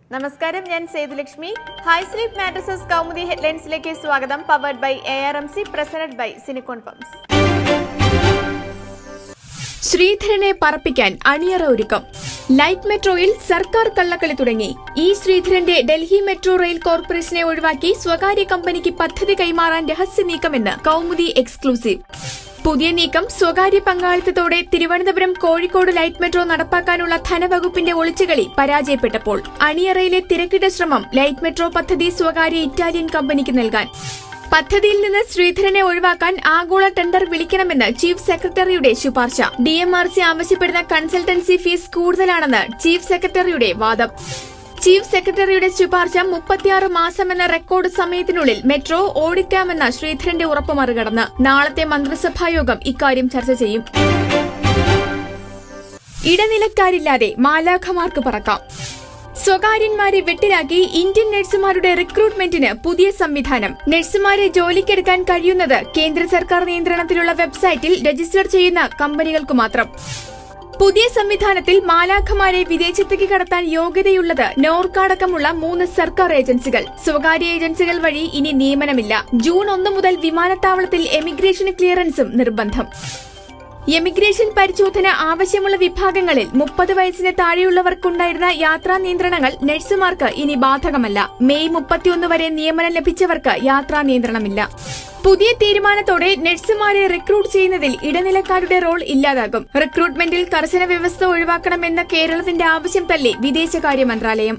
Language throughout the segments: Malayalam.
നമസ്കാരം ഞാൻ Sethulakshmi high sleep mattresses Kaumudi ഹെഡ്ലൈൻസിലേക്ക് സ്വാഗതം powered by A R M C presented by Cinicorn pumps ശ്രീധരനെ പറപ്പിക്കാൻ അണിയറ ഒരുക്കം ലൈറ്റ് മെട്രോയിൽ സർക്കാർ കള്ളക്കളി തുടങ്ങി ഇ ശ്രീധരന്റെ ഡൽഹി മെട്രോ റെയിൽ കോർപ്പറേഷനെ ഒഴിവാക്കി സ്വകാര്യ കമ്പനിക്ക് പദ്ധതി കൈമാറാൻ രഹസ്യ നീക്കമെന്ന് കൗമുദി എക്സ്ക്ലൂസീവ് പുതിയ നീക്കം സ്വകാര്യ പങ്കാളിത്തത്തോടെ തിരുവനന്തപുരം കോഴിക്കോട് ലൈറ്റ് മെട്രോ നടപ്പാക്കാനുള്ള ധനവകുപ്പിന്റെ ഒളിച്ചുകളി പരാജയപ്പെട്ടപ്പോൾ അണിയറയിലെ തിരക്കിട്ട ശ്രമം ലൈറ്റ് മെട്രോ പദ്ധതി സ്വകാര്യ ഇറ്റാലിയൻ കമ്പനിക്ക് നൽകാൻ പദ്ധതിയിൽ നിന്ന് ശ്രീധരനെ ഒഴിവാക്കാൻ ആഗോള ടെൻഡർ വിളിക്കണമെന്ന് ചീഫ് സെക്രട്ടറിയുടെ ശുപാർശ ഡിഎംആർസി ആവശ്യപ്പെടുന്ന കൺസൾട്ടൻസി ഫീസ് കൂടുതലാണെന്ന് ചീഫ് സെക്രട്ടറിയുടെ വാദം ചീഫ് സെക്രട്ടറിയുടെ ശുപാർശ മുപ്പത്തിയാറ് മാസമെന്ന റെക്കോർഡ് സമയത്തിനുള്ളിൽ മെട്രോ ഓടിക്കാമെന്ന ശ്രീധരന്റെ ഉറപ്പ് മറികടന്ന് നാളത്തെ മന്ത്രിസഭായോഗം ഇക്കാര്യം ചർച്ച ചെയ്യും ഇടനിലക്കാരില്ലാതെ മാലാഖമാർക്ക് പറക്കാം സ്വകാര്യന്മാരെ വെട്ടിലാക്കി ഇന്ത്യൻ നഴ്സുമാരുടെ റിക്രൂട്ട്മെന്റിന് പുതിയ സംവിധാനം നഴ്സുമാരെ ജോലിക്കെടുക്കാൻ കഴിയുന്നത് കേന്ദ്ര സർക്കാർ നിയന്ത്രണത്തിലുള്ള വെബ്സൈറ്റിൽ രജിസ്റ്റർ ചെയ്യുന്ന കമ്പനികൾക്ക് മാത്രം പുതിയ സംവിധാനത്തിൽ മാലാഖമാരെ വിദേശത്തേക്ക് കടത്താൻ യോഗ്യതയുള്ളത് നോർക്കടക്കമുള്ള മൂന്ന് സർക്കാർ ഏജൻസികൾ സ്വകാര്യ ഏജൻസികൾ വഴി ഇനി നിയമനമില്ല ജൂൺ ഒന്ന് മുതൽ വിമാനത്താവളത്തിൽ എമിഗ്രേഷൻ ക്ലിയറൻസും നിർബന്ധം എമിഗ്രേഷൻ പരിശോധന ആവശ്യമുള്ള വിഭാഗങ്ങളിൽ മുപ്പത് വയസ്സിന് താഴെയുള്ളവർക്കുണ്ടായിരുന്ന യാത്രാ നിയന്ത്രണങ്ങൾ നഴ്സുമാർക്ക് ഇനി ബാധകമല്ല മെയ് മുപ്പത്തിയൊന്ന് വരെ നിയമനം ലഭിച്ചവർക്ക് യാത്രാ നിയന്ത്രണമില്ല പുതിയ തീരുമാനത്തോടെ നഴ്സുമാരെ റിക്രൂട്ട് ചെയ്യുന്നതിൽ ഇടനിലക്കാരുടെ റോൾ ഇല്ലാതാകും റിക്രൂട്ട്മെന്റിൽ കർശന വ്യവസ്ഥ ഒഴിവാക്കണമെന്ന കേരളത്തിന്റെ ആവശ്യം തള്ളി വിദേശകാര്യ മന്ത്രാലയം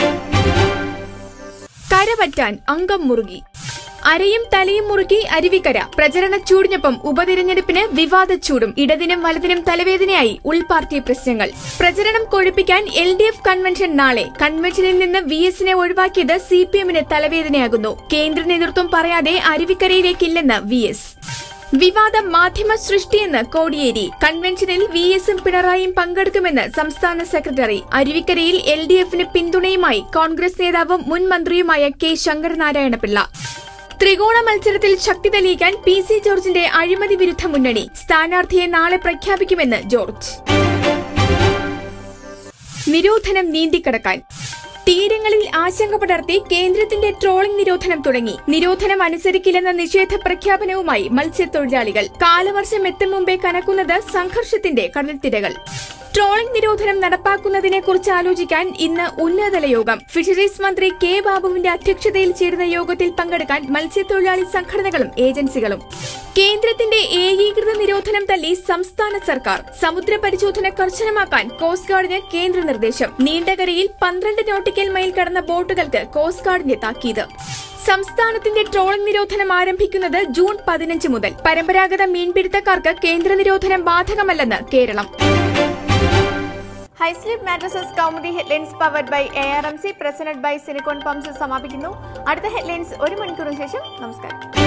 കരപറ്റാൻ അംഗം മുറുകി അരയും തലയും മുറുക്കി അരുവിക്കര പ്രചരണ ചൂടിനൊപ്പം ഉപതിരഞ്ഞെടുപ്പിന് വിവാദച്ചൂടും ഇടതിനും വലതിനും തലവേദനയായി ഉൾപാർട്ടി പ്രശ്നങ്ങൾ പ്രചരണം കൊഴുപ്പിക്കാൻ എൽ ഡി എഫ് കൺവെൻഷൻ നാളെ കൺവെൻഷനിൽ നിന്ന് വി എസിനെ ഒഴിവാക്കിയത് സി പി എമ്മിന് തലവേദനയാകുന്നു കേന്ദ്ര നേതൃത്വം പറയാതെ അരുവിക്കരയിലേക്കില്ലെന്ന് വി എസ് വിവാദ മാധ്യമ സൃഷ്ടിയെന്ന് കോടിയേരി കൺവെൻഷനിൽ വി എസും പിണറായിയും പങ്കെടുക്കുമെന്ന് സംസ്ഥാന സെക്രട്ടറി അരുവിക്കരയിൽ എൽ ഡി എഫിന് പിന്തുണയുമായി കോൺഗ്രസ് നേതാവും മുൻ മന്ത്രിയുമായ കെ ശങ്കരനാരായണപിള്ള ത്രികോണ മത്സരത്തിൽ ശക്തി തെളിയിക്കാൻ പി സി ജോർജിന്റെ അഴിമതി വിരുദ്ധ മുന്നണി സ്ഥാനാർത്ഥിയെ നാളെ പ്രഖ്യാപിക്കുമെന്ന് ജോർജ് നിരോധനം നീന്തിക്കടക്കാൻ തീരങ്ങളിൽ ആശങ്ക പടർത്തി കേന്ദ്രത്തിന്റെ ട്രോളിംഗ് നിരോധനം തുടങ്ങി നിരോധനം അനുസരിക്കില്ലെന്ന നിഷേധ പ്രഖ്യാപനവുമായി മത്സ്യത്തൊഴിലാളികൾ കാലവർഷം എത്തും മുമ്പേ കനക്കുന്നത് സംഘർഷത്തിന്റെ കടൽത്തിരകൾ ട്രോളിംഗ് നിരോധനം നടപ്പാക്കുന്നതിനെ കുറിച്ച് ആലോചിക്കാൻ ഇന്ന് ഉന്നതതല യോഗം ഫിഷറീസ് മന്ത്രി കെ ബാബുവിന്റെ അധ്യക്ഷതയിൽ ചേരുന്ന യോഗത്തിൽ പങ്കെടുക്കാൻ മത്സ്യത്തൊഴിലാളി സംഘടനകളും ഏജൻസികളും കേന്ദ്രത്തിന്റെ ഏകീകൃത നിരോധനം തള്ളി സംസ്ഥാന സർക്കാർ സമുദ്ര പരിശോധന കർശനമാക്കാൻ കോസ്റ്റ് ഗാർഡിന് കേന്ദ്ര നിർദ്ദേശം നീണ്ടകരയിൽ പന്ത്രണ്ട് നോട്ടിക്കൽ മൈൽ കടന്ന ബോട്ടുകൾക്ക് കോസ്റ്റ് ഗാർഡിന്റെ താക്കീത് സംസ്ഥാനത്തിന്റെ ട്രോളിംഗ് നിരോധനം ആരംഭിക്കുന്നത് ജൂൺ പതിനഞ്ച് മുതൽ പരമ്പരാഗത മീൻപിടുത്തക്കാർക്ക് കേന്ദ്ര നിരോധനം ബാധകമല്ലെന്ന് Keralam high sleep mattresses Kaumudi headlines powered by A R M C presented by Cinicorn pumps സമാപിക്കുന്നു അടുത്ത ഹെഡ്ലൈൻസ് ഒരു മണിക്കൂറിന് ശേഷം നമസ്കാരം